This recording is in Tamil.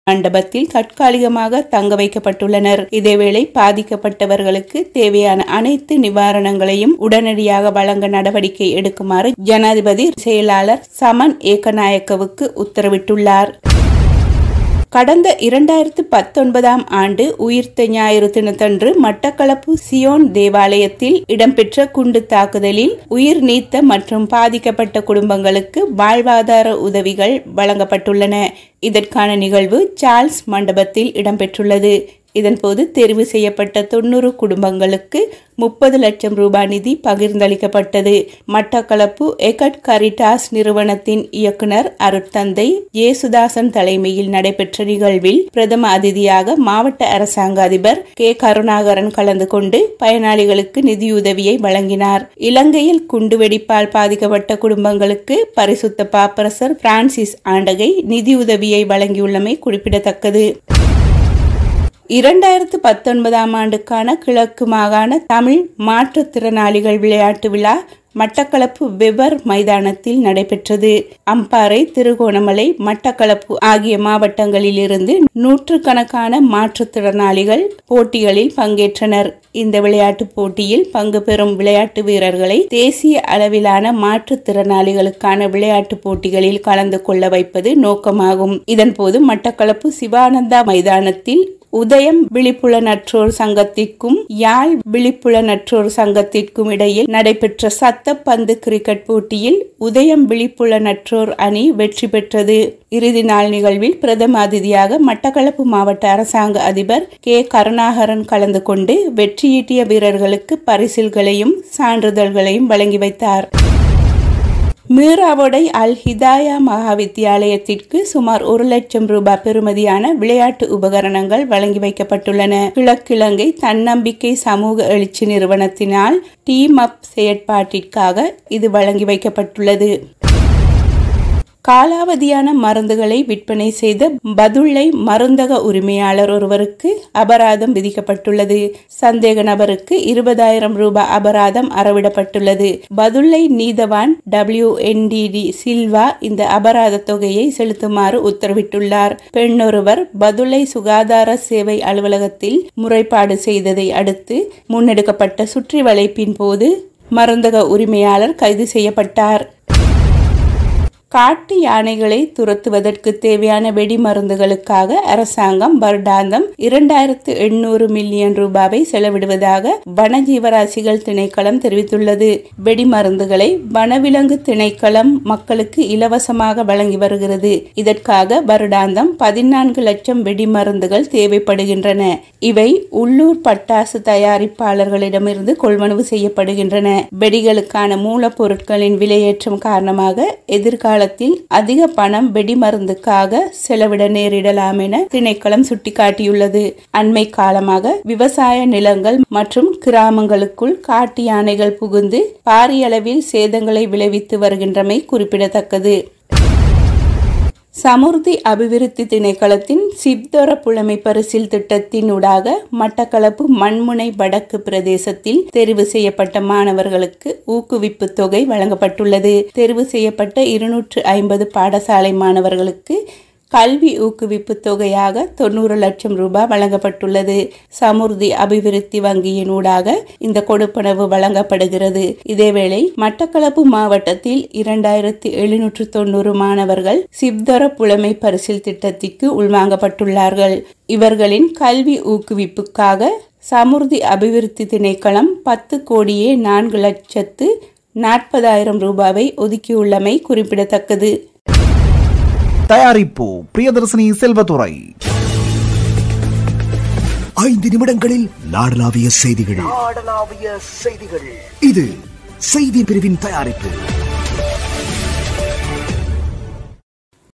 மண்டபத்தில் தற்காலிகமாக தங்க வைக்கப்பட்டுள்ளனர் இதேவேளை பாதிக்கப்பட்டவர்களுக்கு தேவையான அனைத்து நிவாரணங்களையும் உடனடியாக வழங்க நடவடிக்கை எடுக்குமாறு ஜனாதிபதி செயலாளர் சமன் ஏகநாயக்கவுக்கு உத்தரவிட்டுள்ளார் கடந்த இரண்டாயிரத்து பத்தொன்பதாம் ஆண்டு உயிர்த்த ஞாயிறு தினத்தன்று மட்டக்களப்பு சியோன் தேவாலயத்தில் இடம்பெற்ற குண்டு தாக்குதலில் உயிர் நீத்த மற்றும் பாதிக்கப்பட்ட குடும்பங்களுக்கு வாழ்வாதார உதவிகள் வழங்கப்பட்டுள்ளன இதற்கான நிகழ்வு சார்ல்ஸ் மண்டபத்தில் இடம்பெற்றுள்ளது இதன்போது தெரிவு செய்யப்பட்ட தொன்னூறு குடும்பங்களுக்கு முப்பது லட்சம் ரூபாய் நிதி பகிர்ந்தளிக்கப்பட்டது மட்டக்களப்பு எகட் கரிட்டாஸ் நிறுவனத்தின் இயக்குனர் அருட்தந்தை ஏசுதாசன் தலைமையில் நடைபெற்ற நிகழ்வில் பிரதம அதிதியாக மாவட்ட அரசாங்க அதிபர் கே கருணாகரன் கலந்து கொண்டு பயனாளிகளுக்கு நிதியுதவியை வழங்கினார் இலங்கையில் குண்டுவெடிப்பால் பாதிக்கப்பட்ட குடும்பங்களுக்கு பரிசுத்த பாப்பரசர் பிரான்சிஸ் ஆண்டகை நிதியுதவியை வழங்கியுள்ளமை குறிப்பிடத்தக்கது இரண்டாயிரத்து பத்தொன்பதாம் ஆண்டுக்கான கிழக்கு மாகாண தமிழ் மாற்றுத்திறனாளிகள் விளையாட்டு விழா மட்டக்களப்பு வெவர் மைதானத்தில் நடைபெற்றது அம்பாறை திருகோணமலை மட்டக்களப்பு ஆகிய மாவட்டங்களில் இருந்து நூற்றுக்கணக்கான மாற்றுத்திறனாளிகள் போட்டிகளில் பங்கேற்றனர் இந்த விளையாட்டுப் போட்டியில் பங்கு பெறும் விளையாட்டு வீரர்களை தேசிய அளவிலான மாற்றுத்திறனாளிகளுக்கான விளையாட்டுப் போட்டிகளில் கலந்து கொள்ள வைப்பது நோக்கமாகும் இதன்போது மட்டக்களப்பு சிவானந்தா மைதானத்தில் உதயம் விழிப்புலனற்றோர் சங்கத்திற்கும் யாழ் விழிப்புலனற்றோர் சங்கத்திற்கும் இடையில் நடைபெற்ற சத்தப்பந்து கிரிக்கெட் போட்டியில் உதயம் விழிப்புலனற்றோர் அணி வெற்றி பெற்றது இறுதி நாள் நிகழ்வில் பிரதம அதிதியாக மட்டக்களப்பு மாவட்ட அரசாங்க அதிபர் கே கருணாகரன் கலந்து கொண்டு வெற்றியீட்டிய வீரர்களுக்கு பரிசில்களையும் சான்றிதழ்களையும் வழங்கி வைத்தார் மீராவோடை அல் ஹிதாயா மகா வித்தியாலயத்திற்கு சுமார் ஒரு லட்சம் ரூபாய் பெறுமதியான விளையாட்டு உபகரணங்கள் வழங்கி வைக்கப்பட்டுள்ளன கிழக்கிழங்கை தன்னம்பிக்கை சமூக எழுச்சி நிறுவனத்தினால் டீம் அப் செயற்பாட்டிற்காக இது வழங்கி வைக்கப்பட்டுள்ளது காலாவதியான மருந்துகளை விற்பனை செய்த பதுளை மருந்தக உரிமையாளர் ஒருவருக்கு அபராதம் விதிக்கப்பட்டுள்ளது சந்தேக நபருக்கு இருபதாயிரம் ரூபாய் அபராதம் அறவிடப்பட்டுள்ளது பதுளை நீதவான் டபிள்யூ என்டிடி சில்வா இந்த அபராத தொகையை செலுத்துமாறு உத்தரவிட்டுள்ளார் பெண்ணொருவர் பதுளை சுகாதார சேவை அலுவலகத்தில் முறைப்பாடு செய்ததை அடுத்து முன்னெடுக்கப்பட்ட சுற்றி வளைப்பின் போது மருந்தக உரிமையாளர் கைது செய்யப்பட்டார் காட்டு யானைகளை துரத்துவதற்கு தேவையான வெடிமருந்துகளுக்காக அரசாங்கம் வருடாந்தம் இரண்டாயிரத்து எண்ணூறு மில்லியன் ரூபாவை செலவிடுவதாக வனஜீவராசிகள் திணைக்களம் தெரிவித்துள்ளது வெடிமருந்துகளை வனவிலங்கு திணைக்களம் மக்களுக்கு இலவசமாக வழங்கி வருகிறது இதற்காக வருடாந்தம் பதினான்கு லட்சம் வெடிமருந்துகள் தேவைப்படுகின்றன இவை உள்ளூர் பட்டாசு தயாரிப்பாளர்களிடமிருந்து கொள்வனவு செய்யப்படுகின்றன வெடிகளுக்கான மூலப்பொருட்களின் விலையேற்றம் காரணமாக எதிர்கால காலத்தில் அதிக பணம் வெடிமருந்துக்காக செலவிட நேரிடலாம் என திணைக்களம் சுட்டிக்காட்டியுள்ளது அண்மை காலமாக விவசாய நிலங்கள் மற்றும் கிராமங்களுக்குள் காட்டு யானைகள் புகுந்து பாரியளவில் சேதங்களை விளைவித்து வருகின்றமை குறிப்பிடத்தக்கது சமுர்த்தி அபிவிருத்தி திணைக்களத்தின் சிப்தொர புலமை பரிசில் திட்டத்தின் ஊடாக மட்டக்களப்பு மண்முனை வடக்கு பிரதேசத்தில் தெரிவு செய்யப்பட்ட மாணவர்களுக்கு ஊக்குவிப்பு தொகை வழங்கப்பட்டுள்ளது தெரிவு செய்யப்பட்ட இருநூற்று ஐம்பது பாடசாலை மாணவர்களுக்கு கல்வி ஊக்குவிப்பு தொகையாக தொண்ணூறு லட்சம் ரூபாய் வழங்கப்பட்டுள்ளது சமுர்தி அபிவிருத்தி வங்கியின் ஊடாக இந்த கொடுப்பனவு வழங்கப்படுகிறது இதேவேளை மட்டக்களப்பு மாவட்டத்தில் இரண்டாயிரத்தி எழுநூற்று தொண்ணூறு மாணவர்கள் சிப்தர புலமை பரிசில் திட்டத்திற்கு உள்வாங்கப்பட்டுள்ளார்கள் இவர்களின் கல்வி ஊக்குவிப்புக்காக சமுர்தி அபிவிருத்தி திணைக்களம் பத்து கோடியே நான்கு லட்சத்து நாற்பதாயிரம் ரூபாவை ஒதுக்கியுள்ளமை குறிப்பிடத்தக்கது தயாரிப்பு பிரியதர்சினி செல்வதுரை ஐந்து நிமிடங்களில் நாடளாவிய செய்திகள் நாடளாவிய செய்திகள் இது செய்தி பிரிவின் தயாரிப்பு